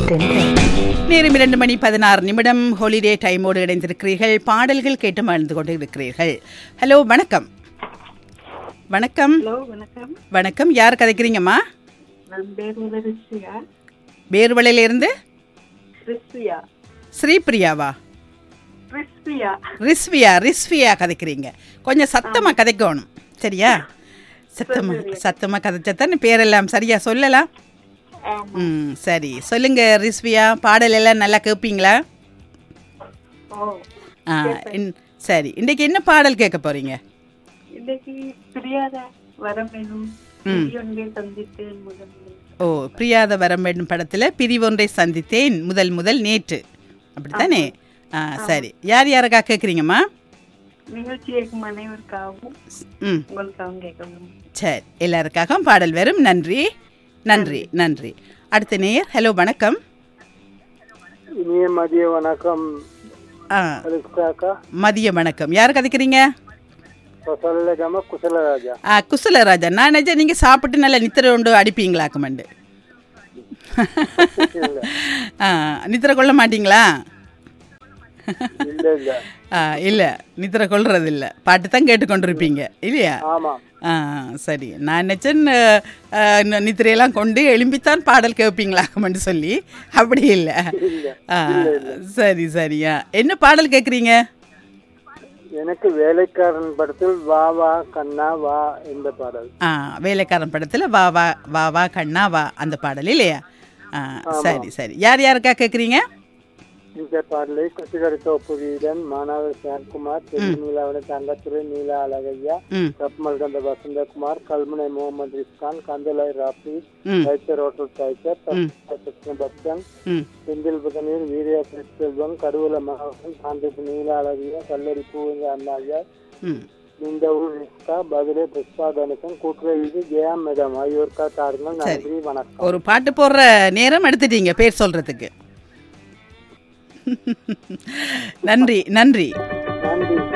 தென்றல் நேரம் இரண்டு மணி பதினாறு நிமிடம் ஹாலிடே டைமோடு இணைந்திருக்கிறீர்கள் பாடல்கள் கேட்டு மகிழ்ந்து கொண்டு இருக்கிறீர்கள் ஹலோ வணக்கம் வணக்கம் ஹலோ வணக்கம் வணக்கம் யார் கதைக்கிறீங்கம்மா நான் பேர் வந்து ரிஷியா பேர்வளையிலிருந்து ரிஷியா ஸ்ரீபிரியாவா ரிஷியா ரிஸ்வியா ரிஸ்வியா கதைக்கிறீங்க கொஞ்சம் சத்தமா கதைக்கணும் சரியா சத்தமா சத்தமா கதைச்சத்தான் பேரெல்லாம் சரியா சொல்லலாம் ஆமா ம் சரி சொல்லுங்க ரிஸ்வியா பாடல் எல்லாம் நல்லா கேட்பீங்களா ஓ ஆ இன்- சரி இன்றைக்கு என்ன பாடல் கேட்க போறீங்க இன்னைக்கு பிரியாத வரம் வேணும் ஒன்றே சந்தித்தேன் முதல் முதல். ஓ பிரியாத வரம் வேண்டும் படத்தில் பிரிவொன்றை சந்தித்தேன் முதல் முதல் நேற்று அப்படித்தானே ஆ சரி யார் யாருக்கா கேட்குறீங்கம்மா நிகழ்ச்சி கேட்கும் அனைவருக்காகவும் ம் உங்களுக்காகவும் கேட்கணும் சரி எல்லாருக்காகவும் பாடல் வரும் நன்றி நன்றி நன்றி அடுத்த நேயர் ஹலோ வணக்கம் இனிய மதிய வணக்கம் ஆ அலிஸ்டாக்கா மதிய வணக்கம் யார் கதைக்கிறீங்க சொசல்லகம குசலராஜா ஆ குசலராஜா நான் நினைச்சேன் நீங்கள் சாப்பிட்டு நல்லா நித்திரை கொண்டு அடிப்பீங்களாக்குமண்டு ஆ நித்திரை கொள்ள மாட்டீங்களா இல்ல இல்ல ஆ இல்லை நித்திரை கொள்றது இல்லை பாட்டு தான் கேட்டுக்கொண்டிருப்பீங்க இல்லையா ஆமா ஆ சரி நான் நினச்சேன் நித்திரையெல்லாம் கொண்டு எழும்பித்தான் பாடல் கேட்பீங்களாக்குமென்று சொல்லி அப்படி இல்லை ஆ சரி சரியா என்ன பாடல் கேட்குறீங்க எனக்கு வேலைக்காரன் படத்தில் வா வா கண்ணா வா என்ற பாடல் ஆ வேலைக்காரன் படத்தில் வா வா வா வா கண்ணா வா அந்த பாடல் இல்லையா ஆ சரி சரி யார் யாருக்கா கேட்குறீங்க இந்த பாடலை கொட்டிக்கடை தோப்புரியுடன் மாணவர் சான்குமார் தெரு நீலாவணி தங்கத்துறை நீலா அழகையா ம் கப்மல்கந்த வசந்தகுமார் கல்முனை முகமது ரிஸ்கான் கந்தலாய் ராஃபி ம் டைச்சர் ஹோட்டல் டைச்சர் கிருஷ்ண பக்தன் ம் செந்தில் புதனீர் வீரியா செல்வம் கருவூல மகன் சாந்திப்பு நீலா அழகியா கல்லூரி பூவிங்க அண்ணாயா ம் இந்த ஊர் ரிஸ்கா பதிலே புஷ்பா கணேசன் கூட்டுறவு ஜெயா மேடம் ஆகியோருக்கா தாருங்கள் நன்றி வணக்கம் ஒரு பாட்டு போடுற நேரம் எடுத்துட்டீங்க பேர் சொல்கிறதுக்கு நன்றி நன்றி நன்றி